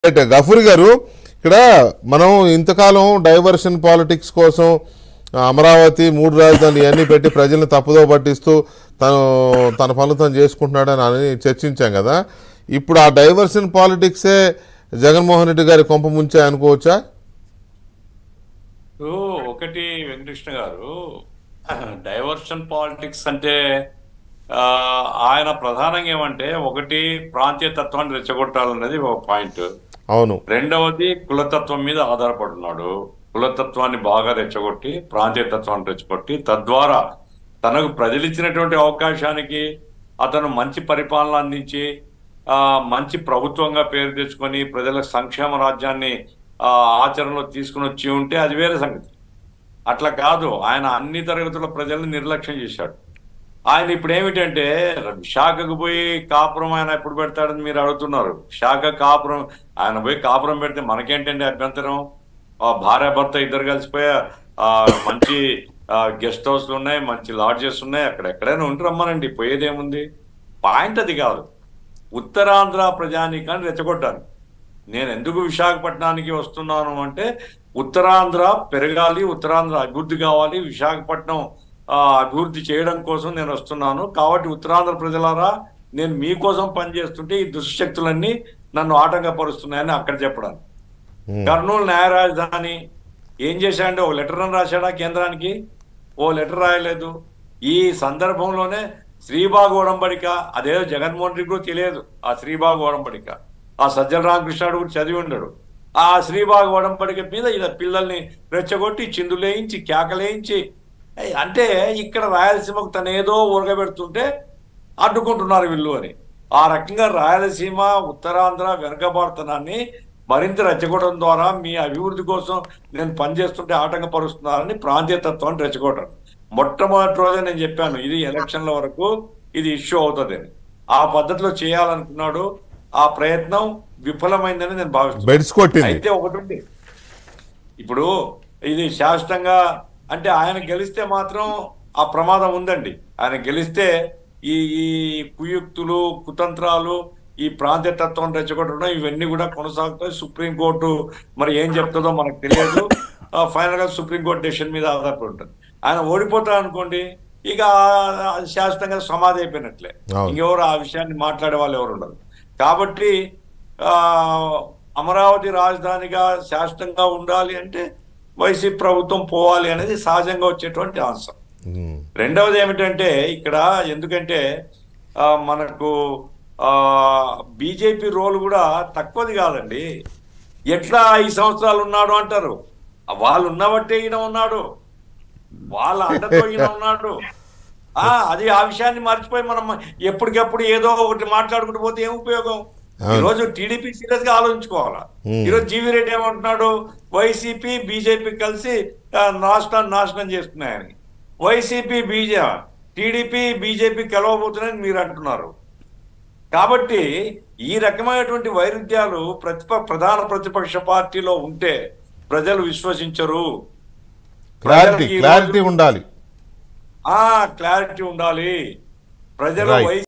Right Gafoor గారు ఇక్కడ మనం ఇంతకాలం డైవర్షన్ పాలిటిక్స్ కోసం ఆ, అమరావతి మూడు రాజధానులు ఇవన్నీ పెట్టి ప్రజల్ని తప్పుదో పట్టిస్తూ తను తన పనులు తను చేసుకుంటున్నాడని అని చర్చించాం కదా ఇప్పుడు ఆ డైవర్షన్ పాలిటిక్సే జగన్మోహన్ రెడ్డి గారి కొంప ముంచే అనుకోవచ్చా ఇప్పుడు ఒకటి వెంకటకృష్ణ గారు డైవర్షన్ పాలిటిక్స్ అంటే ఆ, ఆయన ప్రధానంగా ఏమంటే ఒకటి ప్రాంతీయ తత్వాన్ని రెచ్చగొట్టాలన్నది ఒక పాయింట్ అవును రెండవది కులతత్వం మీద ఆధారపడున్నాడు కులతత్వాన్ని బాగా రెచ్చగొట్టి ప్రాంతీయ తత్వాన్ని రెచ్చగొట్టి తద్వారా తనకు ప్రజలు ఇచ్చినటువంటి అవకాశానికి అతను మంచి పరిపాలన అందించి ఆ మంచి ప్రభుత్వంగా పేరు తెచ్చుకొని ప్రజల సంక్షేమ రాజ్యాన్ని ఆ ఆచరణలో తీసుకుని వచ్చి ఉంటే అది వేరే సంగతి అట్లా కాదు ఆయన అన్ని తరగతుల ప్రజల్ని నిర్లక్ష్యం చేశాడు ఆయన ఇప్పుడు ఏమిటంటే విశాఖకు పోయి కాపురం ఆయన ఎప్పుడు పెడతాడని మీరు అడుగుతున్నారు విశాఖ కాపురం ఆయన పోయి కాపురం పెడితే మనకేంటండి అభ్యంతరం ఆ భార్య భర్త ఇద్దరు కలిసిపోయి ఆ మంచి గెస్ట్ హౌస్లు ఉన్నాయి మంచి లాడ్జెస్ ఉన్నాయి అక్కడ ఎక్కడైనా ఉండి రమ్మనండి పోయేదేముంది పాయింట్ అది కాదు ఉత్తరాంధ్ర ప్రజానీకాన్ని రెచ్చగొట్టాను నేను ఎందుకు విశాఖపట్నానికి వస్తున్నాను అంటే ఉత్తరాంధ్ర పెరగాలి ఉత్తరాంధ్ర అభివృద్ధి కావాలి విశాఖపట్నం ఆ, అభివృద్ధి చేయడం కోసం నేను వస్తున్నాను కాబట్టి ఉత్తరాంధ్ర ప్రజలారా నేను మీకోసం పనిచేస్తుంటే ఈ దుశ్శక్తులన్నీ నన్ను ఆటంకపరుస్తున్నాయని అక్కడ చెప్పడానికి ఉమ్. కర్నూలు న్యాయ రాజధాని ఏం చేశాడంటే ఓ లెటర్ అని రాశాడా కేంద్రానికి ఓ లెటర్ రాయలేదు ఈ సందర్భంలోనే శ్రీబాగ్ ఒడంబడిక అదేదో జగన్మోహన్ రెడ్డి కూడా తెలియదు ఆ శ్రీబాగ్ ఒడంబడిక ఆ సజ్జల రామకృష్ణుడు కూడా చదివి ఉండడు ఆ శ్రీబాగ్ ఒడంబడిక మీద ఇలా పిల్లల్ని రెచ్చగొట్టి చిందులేయించి కేకలేయించి ఏయ్, అంటే ఇక్కడ రాయలసీమకు తను ఏదో ఉరగబెడుతుంటే అడ్డుకుంటున్నారు వీళ్ళు అని ఆ రకంగా రాయలసీమ ఉత్తరాంధ్ర వెనుకబాడుతనాన్ని మరింత రెచ్చగొట్టడం ద్వారా మీ అభివృద్ధి కోసం నేను పనిచేస్తుంటే ఆటంకపరుస్తున్నారని ప్రాంతీయ తత్వాన్ని రెచ్చగొట్టడం మొట్టమొదటి రోజే నేను చెప్పాను ఇది ఎలక్షన్ల వరకు ఇది ఇష్యూ అవుతుంది అని ఆ పద్ధతిలో చేయాలనుకున్నాడు ఆ ప్రయత్నం విఫలమైందని నేను భావిస్తున్నాను బెడ్స్ కొట్టింది అయితే ఒకటి ఉంది ఇప్పుడు ఇది శాశ్వతంగా అంటే ఆయన గెలిస్తే మాత్రం ఆ ప్రమాదం ఉందండి ఆయన గెలిస్తే ఈ ఈ కుయుక్తులు కుతంత్రాలు ఈ ప్రాంతీయ తత్వం రెచ్చగొట్టడం ఇవన్నీ కూడా కొనసాగుతాయి సుప్రీంకోర్టు మరి ఏం చెప్తుందో మనకు తెలియదు ఫైనల్ గా సుప్రీంకోర్టు డెసిషన్ మీద ఆధారపడి ఉంటుంది ఆయన ఓడిపోతా అనుకోండి ఇక ఆ శాశ్వతంగా సమాధి అయిపోయినట్లే అవును. ఇంకెవరు ఆ విషయాన్ని మాట్లాడే వాళ్ళు ఎవరు ఉండరు కాబట్టి ఆ అమరావతి రాజధానిగా శాశ్వతంగా ఉండాలి అంటే వైసీపీ ప్రభుత్వం పోవాలి అనేది సహజంగా వచ్చేటువంటి ఆన్సర్ ఉమ్. రెండవది ఏమిటంటే ఇక్కడ ఎందుకంటే ఆ, మనకు ఆ బీజేపీ రోల్ కూడా తక్కువది కాదండి ఎట్లా ఐదు సంవత్సరాలు ఉన్నాడు అంటారు వాళ్ళు ఉన్నబట్టే ఈయన ఉన్నాడు వాళ్ళ అండతో ఈయన ఉన్నాడు ఆ అది ఆ విషయాన్ని మర్చిపోయి మనం ఎప్పటికెప్పుడు ఏదో ఒకటి మాట్లాడుకుంటూ పోతే ఏం ఉపయోగం అవును. ఈ రోజు టీడీపీ సీరియస్ గా ఆలోచించుకోవాలా Hmm. ఈరోజు జీవీ రెడ్డి ఏమంటున్నాడు వైసీపీ బీజేపీ కలిసి ఆ, రాష్ట్రాన్ని నాశనం చేస్తున్నాయని వైసీపీ బీజే టీడీపీ బీజేపీ కలవబోతున్నాయని మీరు అంటున్నారు కాబట్టి ఈ రకమైనటువంటి వైరుధ్యాలు ప్రతిప ప్రధాన ప్రతిపక్ష పార్టీలో ఉంటే ప్రజలు విశ్వసించరు క్లారిటీ ప్రజలకు ఈ క్లారిటీ రోజు- ఉండాలి ఆ క్లారిటీ ఉండాలి ప్రజలు Right. వై